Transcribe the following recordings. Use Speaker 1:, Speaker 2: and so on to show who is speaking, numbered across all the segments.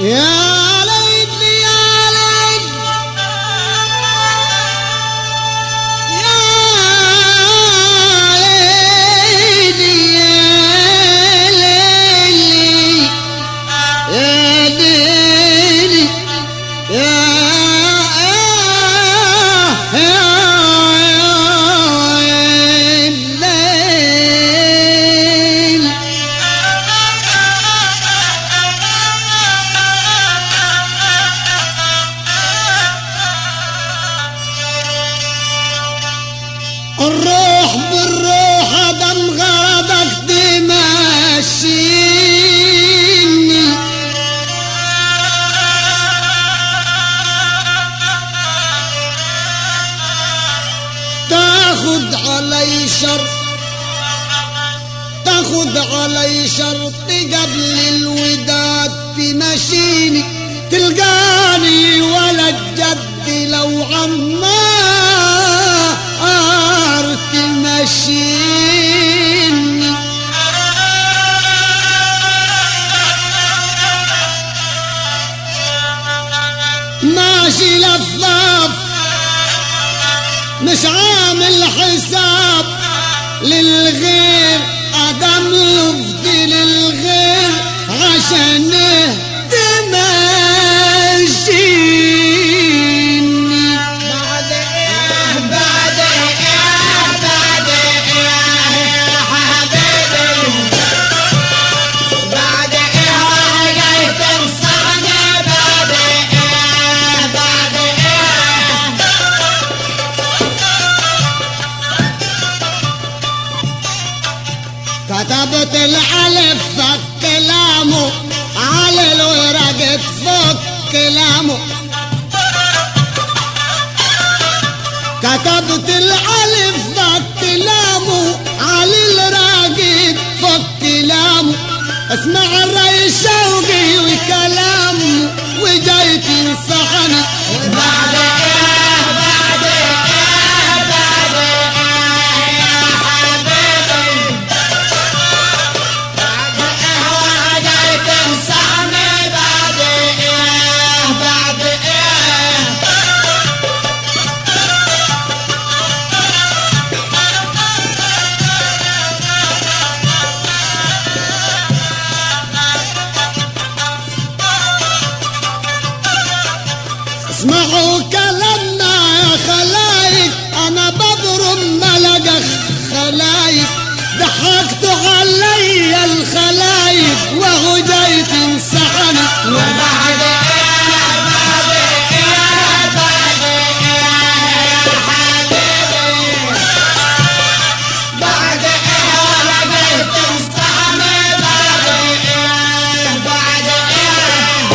Speaker 1: يا ليل يا ليل يا ليل يا ليل يا ليل يا الليل الروح بالروح دم غرضك تمشيني تاخد علي شرط تاخد علي شرط قبل الوداد تمشيني تلقاني ولا الجد لو عمار تمشيني ماشي لفاف مش عامل حساب للغير ادم لفظ للغير عشان تمشيني
Speaker 2: بعد ايه بعد ايه بعد ايه يا حبيبي بعد ايه راح جاي تنصحني بعد ايه بعد ايه
Speaker 1: كتبت الالف فك كلامه على الورق تفك كلامه كتبت الالف فك كلامه على الورق فك كلامه اسمع الري شوقي وكلامه وجاي تنصحني
Speaker 2: بعد ايه بعد ايه بعد ايه يا حبيبي بعد ايه راح جاي تنصحني بعد ايه بعد ايه
Speaker 1: اسمعوا كلامنا يا خلايق انا بضرب ملقى خلايق ضحكتوا علي الخلايق وهو جاي تنصحني
Speaker 2: وبعد ايه بعد ايه بعد ايه يا حبيبي بعد ايه راح جاي تنصحني بعد ايه بعد ايه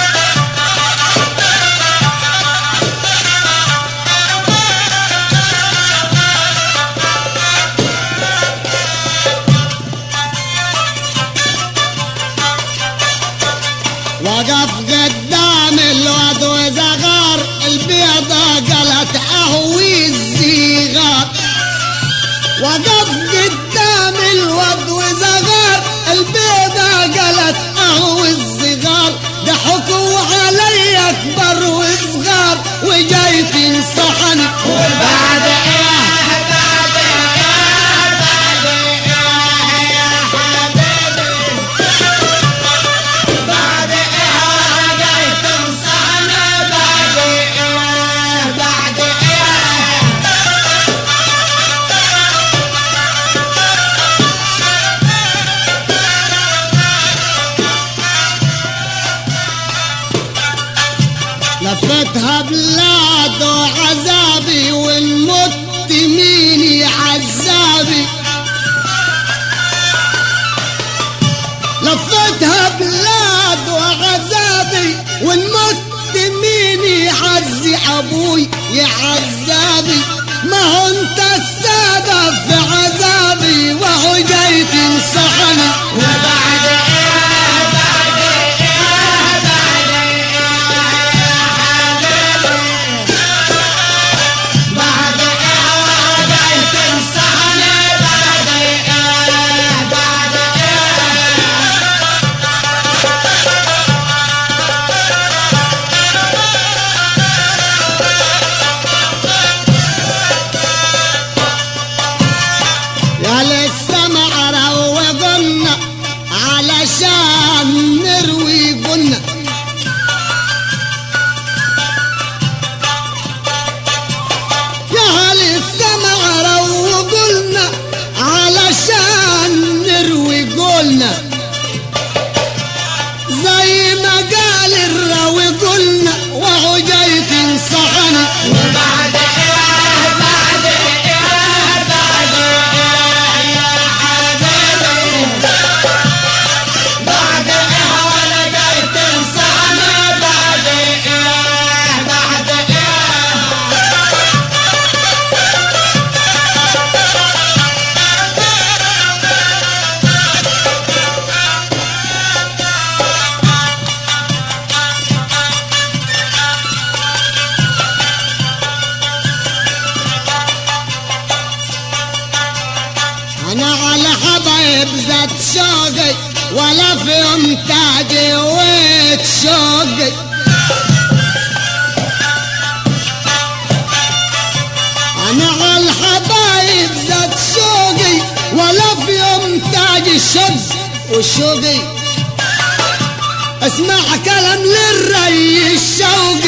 Speaker 1: وقف قدام الواد وزغار البيضة قالت اهوي الزيغار وقف قدام الواد وزغار البيضة قالت اهوي الصغار ضحكوا علي اكبر وصغار وجاي تنصحني
Speaker 2: وبعد ايه بعد ايه بعد ايه يا حبيبي بعد ايه راح جاي تنصحني بعد ايه بعد ايه
Speaker 1: لفتها بلاد وعذابي والموت مين عذابي لفتها بلاد وعذابي والموت مين يعزي ابوي يا عذابي ما هو انت السبب في عذابي وهو جاي تنصحني
Speaker 2: وبعد ايه بعد ايه بعد ايه يا حبيبي بعد ايه راح جاي تنصحني بعد ايه بعد ايه
Speaker 1: انا على حبايب ذات شوقي ولا في يوم تاجي ويت شوقي انا على الحبايب ذات شوقي ولا في يوم تاجي الشوق وشوقي اسمع كلام للري الشوقي